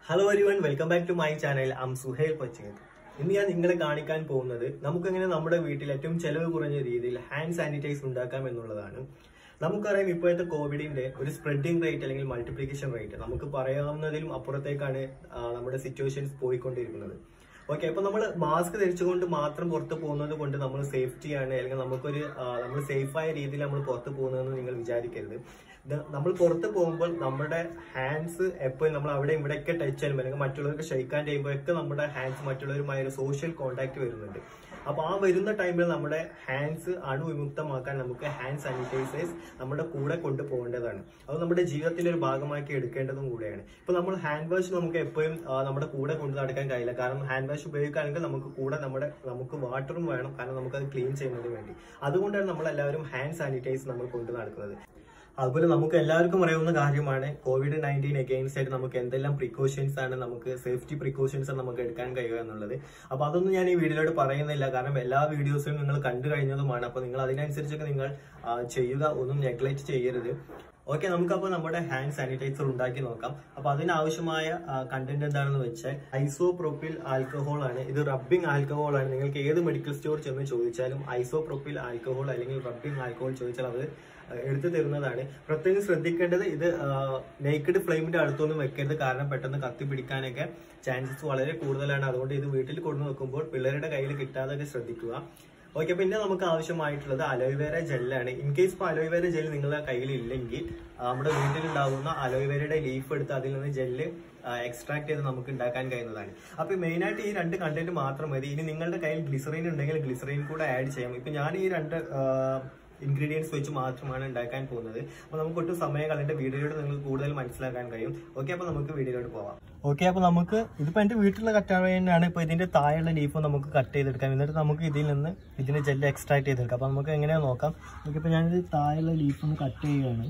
hello everyone welcome back to my channel I'm Suhail പച്ചേത് ഇന്ന് ഞാൻ നിങ്ങളെ കാണിക്കാൻ പോകുന്നത് നമുക്കെങ്ങനെ നമ്മുടെ വീട്ടിൽ ഏറ്റവും ചെലവ് കുറഞ്ഞ രീതിയിൽ ഹാൻഡ് സാനിറ്റൈസ് ഉണ്ടാക്കാം എന്നുള്ളതാണ് നമുക്കറിയാം ഇപ്പോഴത്തെ കോവിഡിന്റെ ഒരു സ്പ്രെഡിംഗ് റേറ്റ് അല്ലെങ്കിൽ മൾട്ടിപ്ലിക്കേഷൻ റേറ്റ് നമുക്ക് പറയാവുന്നതിലും അപ്പുറത്തേക്കാണ് ആ, നമ്മുടെ സിറ്റുവേഷൻസ് പോയിക്കൊണ്ടിരിക്കുന്നത് ഓക്കെ അപ്പൊ നമ്മൾ മാസ്ക് ധരിച്ചുകൊണ്ട് മാത്രം പുറത്ത് പോകുന്നത് കൊണ്ട് നമ്മൾ സേഫ്റ്റി ആണ് അല്ലെങ്കിൽ നമുക്കൊരു നമ്മൾ സേഫായ രീതിയിൽ നമ്മൾ പുറത്ത് പോകുന്നതെന്ന് നിങ്ങൾ വിചാരിക്കരുത് ഇത് നമ്മൾ പുറത്ത് പോകുമ്പോൾ നമ്മുടെ ഹാൻഡ്സ് എപ്പോഴും നമ്മൾ അവിടെ ഇവിടെയൊക്കെ ടച്ച് ചെയ്യുമ്പോൾ അല്ലെങ്കിൽ മറ്റുള്ളവർക്ക് ഷെയ്ക്കാൻ ചെയ്യുമ്പോഴൊക്കെ നമ്മുടെ ഹാൻഡ്സ് മറ്റുള്ളവരുമായ ഒരു സോഷ്യൽ കോൺടാക്ട് വരുന്നുണ്ട് അപ്പൊ ആ വരുന്ന ടൈമിൽ നമ്മുടെ ഹാൻഡ്സ് അണുവിമുക്തമാക്കാൻ നമുക്ക് ഹാൻഡ് സാനിറ്റൈസേഴ്സ് നമ്മുടെ കൂടെ കൊണ്ടുപോകേണ്ടതാണ് അത് നമ്മുടെ ജീവിതത്തിന്റെ ഒരു ഭാഗമാക്കി എടുക്കേണ്ടതും കൂടെയാണ് ഇപ്പൊ നമ്മൾ ഹാൻഡ് വാഷ് നമുക്ക് എപ്പോഴും ആ, നമ്മുടെ കൂടെ കൊണ്ടു നടക്കാൻ കഴിയില്ല കാരണം ഹാൻഡ് വാഷ് ഉപയോഗിക്കുകയാണെങ്കിൽ നമുക്ക് കൂടെ നമ്മുടെ നമുക്ക് വാട്ടറും വേണം കാരണം നമുക്ക് അത് ക്ലീൻ ചെയ്യുന്നതിന് വേണ്ടി അതുകൊണ്ടാണ് നമ്മൾ എല്ലാവരും ഹാൻഡ് സാനിറ്റൈസ് നമ്മൾ കൊണ്ടു നടക്കുന്നത് അതുപോലെ നമുക്ക് എല്ലാവർക്കും അറിയാവുന്ന കാര്യമാണ് കോവിഡ് നയൻറ്റീൻ എഗെയിൻസ്റ്റ് ആയിട്ട് നമുക്ക് എന്തെല്ലാം പ്രിക്കോഷൻസ് ആണ് നമുക്ക് സേഫ്റ്റി പ്രിക്കോഷൻസ് നമുക്ക് എടുക്കാൻ കഴിയുക എന്നുള്ളത് അപ്പൊ അതൊന്നും ഞാൻ ഈ വീഡിയോയിലോട്ട് പറയുന്നില്ല കാരണം എല്ലാ വീഡിയോസും നിങ്ങൾ കണ്ടു കഴിഞ്ഞതുമാണ് അപ്പൊ നിങ്ങൾ അതിനനുസരിച്ചൊക്കെ നിങ്ങൾ ആ, ചെയ്യുക ഒന്നും നെഗ്ലക്ട് ചെയ്യരുത് ഓക്കെ നമുക്കപ്പോൾ നമ്മുടെ ഹാൻഡ് സാനിറ്റൈസർ ഉണ്ടാക്കി നോക്കാം അപ്പൊ അതിനാവശ്യമായ കണ്ടന്റ് എന്താണെന്ന് വെച്ചാൽ ഐസോപ്രോപ്പിൽ ആൽക്കഹോൾ ആണ് ഇത് റബ്ബിംഗ് ആൽക്കഹോൾ ആണ് നിങ്ങൾക്ക് ഏത് മെഡിക്കൽ സ്റ്റോർ ചെന്ന് ചോദിച്ചാലും ഐസോപ്രോപ്പിൽ ആൽക്കഹോൾ അല്ലെങ്കിൽ റബ്ബിംഗ് ആൽക്കഹോൾ ചോദിച്ചാൽ അത് ആ, എടുത്തു തരുന്നതാണ് പ്രത്യേകം ശ്രദ്ധിക്കേണ്ടത് ഇത് നേക്കഡ് ഫ്ലെയിമിന്റെ അടുത്തൊന്നും വെക്കരുത് കാരണം പെട്ടെന്ന് കത്തി പിടിക്കാനൊക്കെ ചാൻസസ് വളരെ കൂടുതലാണ് അതുകൊണ്ട് ഇത് വീട്ടിൽ കൊണ്ടു വെക്കുമ്പോൾ പിള്ളേരുടെ കയ്യിൽ കിട്ടാതൊക്കെ ശ്രദ്ധിക്കുക ഓക്കെ പിന്നെ നമുക്ക് ആവശ്യമായിട്ടുള്ളത് അലോവേര ജെല്ലാണ് ഇൻ കേസ് ഇപ്പോൾ അലോവേര ജെൽ നിങ്ങളുടെ കയ്യിൽ ഇല്ലെങ്കിൽ ആ, നമ്മുടെ വീട്ടിലുണ്ടാവുന്ന അലോവേരയുടെ ലീഫ് എടുത്ത് അതിൽ നിന്ന് ജെല്ല് എക്സ്ട്രാക്ട് ചെയ്ത് നമുക്ക് ഉണ്ടാക്കാൻ കഴിയുന്നതാണ് അപ്പൊ മെയിൻ ആയിട്ട് ഈ രണ്ട് കണ്ടന്റ് മാത്രം മതി ഇനി നിങ്ങളുടെ കയ്യിൽ ഗ്ലിസറൈൻ ഉണ്ടെങ്കിൽ ഗ്ലിസറൈൻ കൂടെ ആഡ് ചെയ്യാം ഇപ്പൊ ഞാൻ ഈ രണ്ട് ഇൻഗ്രീഡിയൻസ് വെച്ച് മാത്രമാണ് ഉണ്ടാക്കാൻ പോകുന്നത് അപ്പൊ നമുക്ക് ഒട്ടും സമയം കളഞ്ഞിട്ട് വീഡിയോയിലൂടെ നിങ്ങൾക്ക് കൂടുതൽ മനസ്സിലാക്കാൻ കഴിയും ഓക്കെ അപ്പൊ നമുക്ക് വീഡിയോയിലോട്ട് പോവാം ഓക്കെ അപ്പൊ നമുക്ക് ഇതിപ്പോ എന്റെ വീട്ടിലുള്ള കറ്റാണ് ഇപ്പൊ ഇതിന്റെ താഴെയുള്ള ലീഫ് നമുക്ക് കട്ട് ചെയ്തെടുക്കാം എന്നിട്ട് നമുക്ക് ഇതിൽ നിന്ന് ഇതിന്റെ ജെല്ല് എക്സ്ട്രാക്ട് ചെയ്തെടുക്കാം അപ്പൊ നമുക്ക് എങ്ങനെയാ നോക്കാം നമുക്കിപ്പോ ഞാനിത് താഴെയുള്ള ലീഫ് ഒന്ന് കട്ട് ചെയ്യുകയാണ്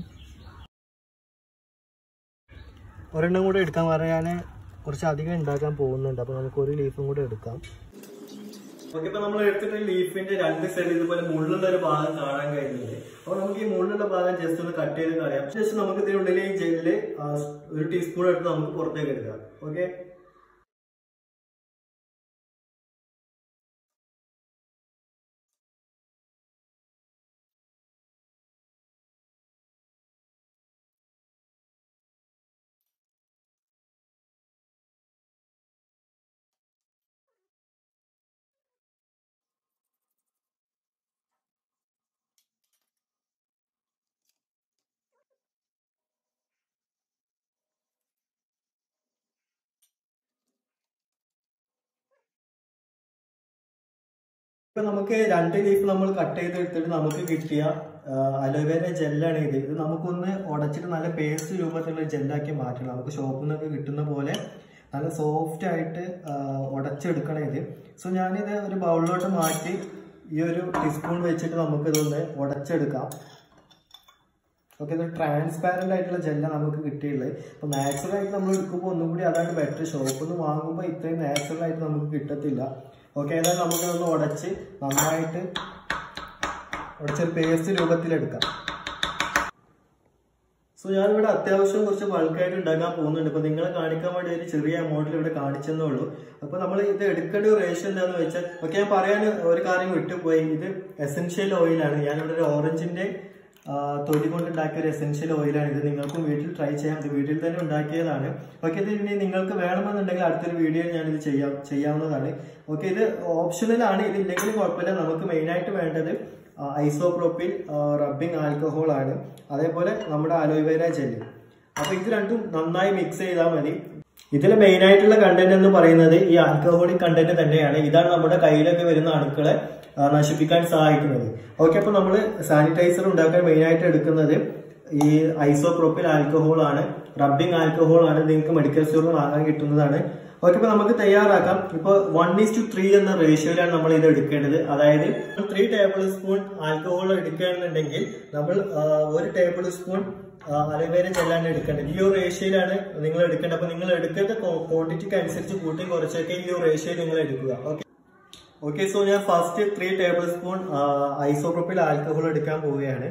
ഒരെണ്ണം കൂടെ എടുക്കാൻ പറയാൻ കുറച്ച് അധികം ഉണ്ടാക്കാൻ പോകുന്നുണ്ട് അപ്പൊ നമുക്ക് ഒരു ലീഫും കൂടെ എടുക്കാം ഓക്കെ ഇപ്പൊ നമ്മൾ എടുത്തിട്ട് ലീഫിന്റെ രണ്ട് സൈഡ് ഇതുപോലെ മുള്ളുള്ള ഒരു ഭാഗം കാണാൻ കഴിയുന്നുണ്ട് അപ്പൊ നമുക്ക് ഈ മുള്ളുള്ള ഭാഗം ജസ്റ്റ് ഒന്ന് കട്ട് ചെയ്ത് കളയാം ജസ്റ്റ് നമുക്ക് ഇതിനുള്ളിൽ ഈ ജെല്ല് ഒരു ടീസ്പൂൺ എടുത്ത് നമുക്ക് പുറത്തേക്ക് എടുക്കാം ഓക്കെ ഇപ്പൊ നമുക്ക് രണ്ട് ലീഫ് നമ്മൾ കട്ട് ചെയ്ത് എടുത്തിട്ട് നമുക്ക് കിട്ടിയ അലോവേര ജെല്ലാണ് ഇത് ഇത് നമുക്കൊന്ന് ഉടച്ചിട്ട് നല്ല പേസ്റ്റ് രൂപത്തിലുള്ള ജെല്ലാക്കി മാറ്റണം നമുക്ക് ഷോപ്പിൽ നിന്നൊക്കെ കിട്ടുന്ന പോലെ നല്ല സോഫ്റ്റ് ആയിട്ട് ആ, ഉടച്ചെടുക്കണം ഇത് സോ ഞാനിത് ഒരു ബൗളിലോട്ട് മാറ്റി ഈ ഒരു ടീസ്പൂൺ വെച്ചിട്ട് നമുക്ക് ഇതൊന്ന് ഉടച്ചെടുക്കാം ഓക്കെ ഇത് ട്രാൻസ്പാരന്റ് ആയിട്ടുള്ള ജെല്ല നമുക്ക് കിട്ടിയുള്ളത് അപ്പൊ നാച്ചുറൽ ആയിട്ട് നമ്മൾ എടുക്കുമ്പോൾ ഒന്നും കൂടി അതാണ് ബെറ്റർ ഷോപ്പിൽ നിന്ന് വാങ്ങുമ്പോൾ ഇത്രയും നാച്ചുറൽ ആയിട്ട് നമുക്ക് കിട്ടത്തില്ല ഓക്കെ ഏതായാലും നമുക്ക് ഒന്ന് ഉടച്ച് നന്നായിട്ട് ഉടച്ചൊരു പേസ്റ്റ് രൂപത്തിലെടുക്കാം സോ ഞാനിവിടെ അത്യാവശ്യം കുറച്ച് ബൾക്കായിട്ട് ഉണ്ടാക്കാൻ പോകുന്നുണ്ട് ഇപ്പൊ നിങ്ങളെ കാണിക്കാൻ വേണ്ടി ഒരു ചെറിയ എമൗണ്ടിൽ ഇവിടെ കാണിച്ചെന്നേ ഉള്ളൂ അപ്പൊ നമ്മൾ ഇത് എടുക്കേണ്ട ഒരു റേഷ്യോ എന്താന്ന് വെച്ചാൽ ഓക്കെ ഞാൻ പറയാൻ ഒരു കാര്യം വിട്ടുപോയി ഇത് എസെൻഷ്യൽ ഓയിലാണ് ഞാനിവിടെ ഒരു ഓറഞ്ചിന്റെ ആ, തൊലി കൊണ്ട് ഉണ്ടാക്കിയ ഒരു എസെൻഷ്യൽ ഓയിലാണ് ഇത് നിങ്ങൾക്കും വീട്ടിൽ ട്രൈ ചെയ്യാം ഇത് വീട്ടിൽ തന്നെ ഉണ്ടാക്കിയതാണ് ഓക്കെ ഇത് ഇനി നിങ്ങൾക്ക് വേണമെന്നുണ്ടെങ്കിൽ അടുത്തൊരു വീഡിയോ ഞാനിത് ചെയ്യാം ചെയ്യാവുന്നതാണ് ഓക്കെ ഇത് ഓപ്ഷണൽ ആണ് ഇത് ഇല്ലെങ്കിലും കുഴപ്പമില്ല നമുക്ക് മെയിൻ ആയിട്ട് വേണ്ടത് ഐസോപ്രോപ്പിൽ റബ്ബിംഗ് ആൽക്കഹോൾ ആണ് അതേപോലെ നമ്മുടെ അലോവേര ജെല്ല് അപ്പൊ ഇത് രണ്ടും നന്നായി മിക്സ് ചെയ്താൽ മതി ഇതിൽ മെയിൻ ആയിട്ടുള്ള കണ്ടന്റ് എന്ന് പറയുന്നത് ഈ ആൽക്കഹോളിക് കണ്ടന്റ് തന്നെയാണ് ഇതാണ് നമ്മുടെ കയ്യിലൊക്കെ വരുന്ന അണുക്കളെ ആ, നശിപ്പിക്കാൻ സഹായിക്കുന്നത് ഓക്കെ അപ്പൊ നമ്മൾ സാനിറ്റൈസർ ഉണ്ടാക്കാൻ മെയിൻ ആയിട്ട് എടുക്കുന്നത് ഈ ഐസോപ്രോപ്പിൽ ആൽക്കഹോൾ ആണ് റബ്ബിംഗ് ആൽക്കഹോൾ ആണ് നിങ്ങൾക്ക് മെഡിക്കൽ സ്റ്റോറിൽ വാങ്ങാൻ കിട്ടുന്നതാണ് ഓക്കെ ഇപ്പൊ നമുക്ക് തയ്യാറാക്കാം ഇപ്പൊ വൺ ഈസ് ടു ത്രീ എന്ന റേഷ്യോയിലാണ് നമ്മൾ ഇത് എടുക്കേണ്ടത് അതായത് ത്രീ ടേബിൾ സ്പൂൺ ആൽക്കഹോൾ എടുക്കുകയാണെന്നുണ്ടെങ്കിൽ നമ്മൾ ആ, ഒരു ടേബിൾ സ്പൂൺ അലോവേര ജെല്ലാണ് എടുക്കേണ്ടത് ഈ ഒരു റേഷ്യോയിലാണ് നിങ്ങൾ എടുക്കേണ്ടത് അപ്പൊ നിങ്ങൾ എടുക്കേണ്ട ക്വാണ്ടിറ്റിക്ക് അനുസരിച്ച് കൂട്ടി കുറച്ചൊക്കെ ഈ ഒരു റേഷ്യോയിൽ നിങ്ങൾ എടുക്കുക ഓക്കെ ഓക്കെ സോ ഞാൻ first three tablespoon isopropyl alcohol എടുക്കാൻ പോവുകയാണ്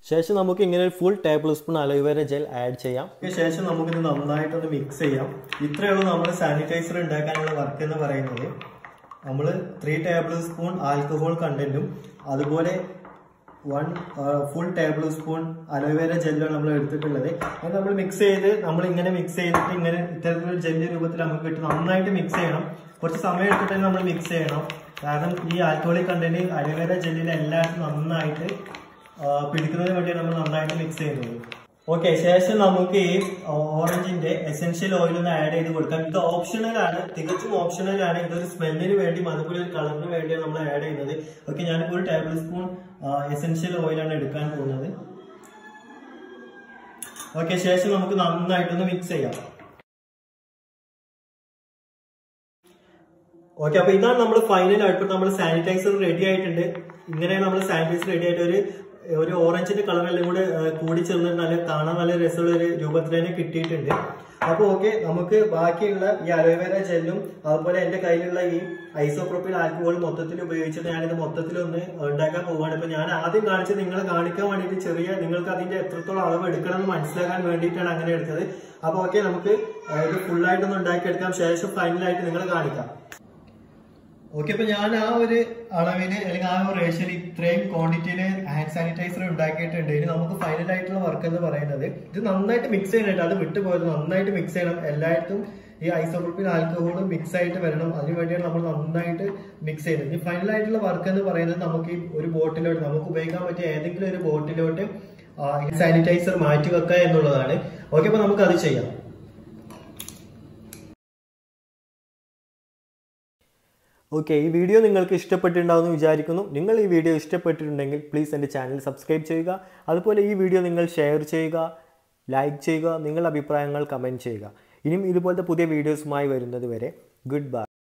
ശേഷം നമുക്ക് ഇങ്ങനെ ഒരു full tablespoon aloe vera gel add ചെയ്യാം ശേഷം നമുക്കിത് നന്നായിട്ടൊന്ന് മിക്സ് ചെയ്യാം ഇത്രയേ ഉള്ളൂ നമ്മൾ സാനിറ്റൈസർ ഉണ്ടാക്കാനുള്ള വർക്ക് എന്ന് പറയുന്നത് നമ്മൾ ത്രീ ടേബിൾ സ്പൂൺ ആൽക്കഹോൾ കണ്ടന്റും അതുപോലെ one full tablespoon aloe vera ജെല്ലാണ് നമ്മൾ എടുത്തിട്ടുള്ളത് അത് നമ്മൾ മിക്സ് ചെയ്ത് നമ്മൾ ഇങ്ങനെ മിക്സ് ചെയ്തിട്ട് ഇങ്ങനെ ഇത്തരത്തിലൊരു ജെല്ല് രൂപത്തിൽ നമുക്ക് കിട്ടും നന്നായിട്ട് മിക്സ് ചെയ്യണം കുറച്ച് സമയം എടുത്തിട്ട് തന്നെ നമ്മൾ മിക്സ് ചെയ്യണം കാരണം ഈ ആൽക്കഹോളിക് കണ്ടന്റ് അലോവേര ജെല്ലിൽ എല്ലാവർക്കും നന്നായിട്ട് ആ, പിടിക്കുന്നതിന് വേണ്ടിയാണ് നമ്മൾ നന്നായിട്ട് മിക്സ് ചെയ്യുന്നത് ഓക്കെ ശേഷം നമുക്ക് ഈ ഓറഞ്ചിന്റെ എസെൻഷ്യൽ ഓയിൽ ഒന്ന് ആഡ് ചെയ്ത് കൊടുക്കാം ഇത് ഓപ്ഷണൽ ആണ് തികച്ചും ഓപ്ഷണൽ ആണ് ഇതൊരു സ്മെല്ലിന് വേണ്ടിയും അതുപോലെ ഒരു കളറിന് വേണ്ടിയാണ് നമ്മൾ ആഡ് ചെയ്യുന്നത് ഓക്കെ ഞാനിപ്പോൾ ഒരു ടേബിൾ സ്പൂൺ എസെൻഷ്യൽ ഓയിലാണ് എടുക്കാൻ പോകുന്നത് ഓക്കെ ശേഷം നമുക്ക് നന്നായിട്ടൊന്ന് മിക്സ് ചെയ്യാം ഓക്കെ അപ്പൊ ഇതാണ് നമ്മൾ ഫൈനൽ ഔട്ട്പുട്ട് നമ്മൾ സാനിറ്റൈസർ റെഡി ആയിട്ടുണ്ട് ഇങ്ങനെയാണ് നമ്മൾ സാനിറ്റൈസർ റെഡി ആയിട്ട് ഒരു ഒരു ഓറഞ്ചിന്റെ കളർ എല്ലാം കൂടെ ആ, കൂടി ചേർന്ന് നല്ല കാണാൻ നല്ല രസമുള്ള ഒരു രൂപത്തിൽ തന്നെ കിട്ടിയിട്ടുണ്ട് അപ്പൊ ഓക്കെ നമുക്ക് ബാക്കിയുള്ള ഈ അലോവേര ജെല്ലും അതുപോലെ എന്റെ കയ്യിലുള്ള ഈ ഐസോപ്രോപ്പിൽ ആൽക്കഹോൾ മൊത്തത്തിൽ ഉപയോഗിച്ചിട്ട് ഞാനിത് മൊത്തത്തിൽ ഒന്ന് ഉണ്ടാക്കാൻ പോവുകയാണ് ഇപ്പൊ ഞാൻ ആദ്യം കാണിച്ചത് നിങ്ങളെ കാണിക്കാൻ വേണ്ടിയിട്ട് ചെറിയ നിങ്ങൾക്ക് അതിന്റെ എത്രത്തോളം അളവ് എടുക്കണം എന്ന് മനസ്സിലാക്കാൻ വേണ്ടിയിട്ടാണ് അങ്ങനെ എടുത്തത് അപ്പൊ ഓക്കെ നമുക്ക് ആ, ഇത് ഫുള്ളായിട്ടൊന്ന് ഉണ്ടാക്കിയെടുക്കാം ശേഷം ഫൈനലായിട്ട് നിങ്ങളെ കാണിക്കാം ഓക്കെ അപ്പൊ ഞാൻ ആ ഒരു അളവില് അല്ലെങ്കിൽ ആ ഒരു റേഷ്യയിൽ ഇത്രയും ക്വാണ്ടിറ്റിയിൽ ഹാൻഡ് സാനിറ്റൈസർ ഉണ്ടാക്കിയിട്ടുണ്ട് ഇനി നമുക്ക് ഫൈനൽ ആയിട്ടുള്ള വർക്ക് എന്ന് പറയുന്നത് ഇത് നന്നായിട്ട് മിക്സ് ചെയ്യണം അത് വിട്ടുപോയത് നന്നായിട്ട് മിക്സ് ചെയ്യണം എല്ലായിടത്തും ഈ ഐസോപ്രോപ്പിൽ ആൽക്കഹോൾ മിക്സ് ആയിട്ട് വരണം അതിന് വേണ്ടിയാണ് നമ്മൾ നന്നായിട്ട് മിക്സ് ചെയ്യുന്നത് ഇനി ഫൈനൽ ആയിട്ടുള്ള വർക്ക് എന്ന് പറയുന്നത് നമുക്ക് ഈ ഒരു ബോട്ടിലോട്ട് നമുക്ക് ഉപയോഗിക്കാൻ പറ്റിയ ഏതെങ്കിലും ഒരു ബോട്ടിലോട്ട് സാനിറ്റൈസർ മാറ്റി വെക്കുക എന്നുള്ളതാണ് ഓക്കെ അപ്പൊ നമുക്ക് അത് ചെയ്യാം ഓക്കെ ഈ വീഡിയോ നിങ്ങൾക്ക് ഇഷ്ടപ്പെട്ടിട്ടുണ്ടാവുമെന്ന് വിചാരിക്കുന്നു നിങ്ങൾ ഈ വീഡിയോ ഇഷ്ടപ്പെട്ടിട്ടുണ്ടെങ്കിൽ പ്ലീസ് എൻ്റെ ചാനൽ സബ്സ്ക്രൈബ് ചെയ്യുക അതുപോലെ ഈ വീഡിയോ നിങ്ങൾ ഷെയർ ചെയ്യുക ലൈക്ക് ചെയ്യുക നിങ്ങളുടെ അഭിപ്രായങ്ങൾ കമൻറ്റ് ചെയ്യുക ഇനിയും ഇതുപോലത്തെ പുതിയ വീഡിയോസുമായി വരുന്നത് വരെ ഗുഡ് ബൈ